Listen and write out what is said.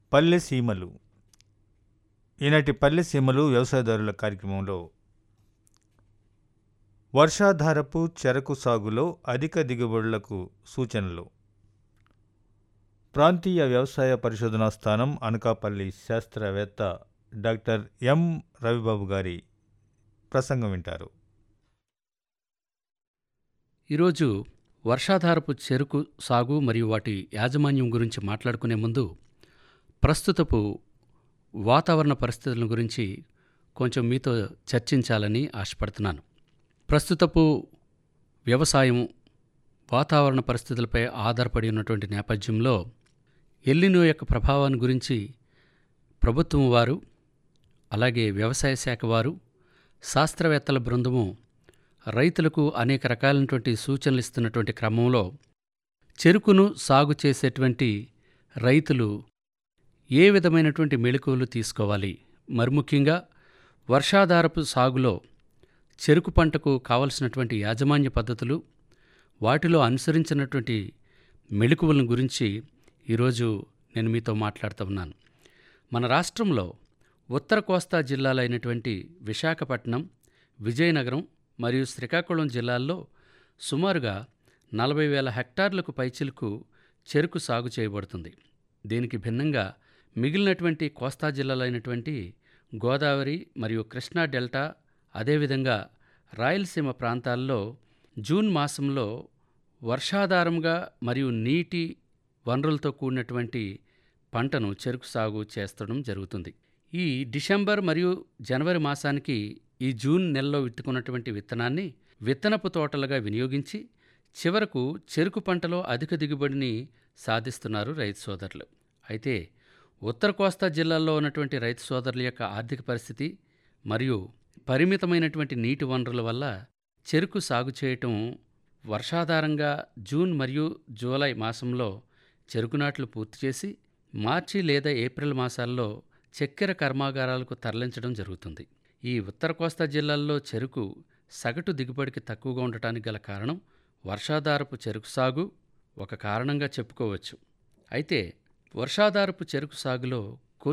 పల్లె సీమలు ఈనాటి పల్లె సీమలు వ్యవసాయదారుల కార్యక్రమంలో వర్షాధారపు చెరకు సాగులో అధిక దిగుబడులకు సూచనలు ప్రాంతీయ వ్యవసాయ పరిశోధనా స్థానం అనకాపల్లి శాస్త్రవేత్త డాక్టర్ ఎం రవిబాబు గారి ప్రసంగం వింటారు ఈరోజు వర్షాధారపు చెరుకు సాగు మరియు వాటి యాజమాన్యం గురించి మాట్లాడుకునే ముందు ప్రస్తుతపు వాతావరణ పరిస్థితుల గురించి కొంచెం మీతో చర్చించాలని ఆశపడుతున్నాను ప్రస్తుతపు వ్యవసాయం వాతావరణ పరిస్థితులపై ఆధారపడి ఉన్నటువంటి నేపథ్యంలో ఎల్లినో యొక్క ప్రభావాన్ని గురించి ప్రభుత్వం వారు అలాగే వ్యవసాయ శాఖ వారు శాస్త్రవేత్తల బృందము రైతులకు అనేక రకాలైనటువంటి సూచనలు ఇస్తున్నటువంటి క్రమంలో చెరుకును సాగు చేసేటువంటి రైతులు ఏ విధమైనటువంటి మెళుకువలు తీసుకోవాలి మరి ముఖ్యంగా వర్షాధారపు సాగులో చెరుకు పంటకు కావలసినటువంటి యాజమాన్య పద్ధతులు వాటిలో అనుసరించినటువంటి మెళుకువలను గురించి ఈరోజు నేను మీతో మాట్లాడుతూ ఉన్నాను మన రాష్ట్రంలో ఉత్తర కోస్తా జిల్లాలైనటువంటి విశాఖపట్నం విజయనగరం మరియు శ్రీకాకుళం జిల్లాల్లో సుమారుగా నలభై వేల హెక్టార్లకు పైచిలకు చెరుకు సాగు చేయబడుతుంది దీనికి భిన్నంగా మిగిలినటువంటి కోస్తా జిల్లాలైనటువంటి గోదావరి మరియు కృష్ణా డెల్టా అదేవిధంగా రాయలసీమ ప్రాంతాల్లో జూన్ మాసంలో వర్షాధారంగా మరియు నీటి వనరులతో కూడినటువంటి పంటను చెరుకు సాగు చేస్తడం జరుగుతుంది ఈ డిసెంబర్ మరియు జనవరి మాసానికి ఈ జూన్ నెలలో విత్తుకున్నటువంటి విత్తనాన్ని విత్తనపు తోటలుగా వినియోగించి చివరకు చెరుకు పంటలో అధిక దిగుబడిని సాధిస్తున్నారు రైతు సోదరులు అయితే ఉత్తర కోస్తా జిల్లాల్లో ఉన్నటువంటి రైతు సోదరుల యొక్క ఆర్థిక పరిస్థితి మరియు పరిమితమైనటువంటి నీటి వనరుల వల్ల చెరుకు సాగు చేయటం వర్షాధారంగా జూన్ మరియు జూలై మాసంలో చెరుకు నాట్లు పూర్తి చేసి మార్చి లేదా ఏప్రిల్ మాసాల్లో చక్కెర కర్మాగారాలకు తరలించడం జరుగుతుంది ఈ ఉత్తర కోస్తా జిల్లాల్లో చెరుకు సగటు దిగుబడికి తక్కువగా ఉండటానికి గల కారణం వర్షాధారపు చెరుకు సాగు ఒక కారణంగా చెప్పుకోవచ్చు అయితే వర్షాధారపు చెరుకు సాగులో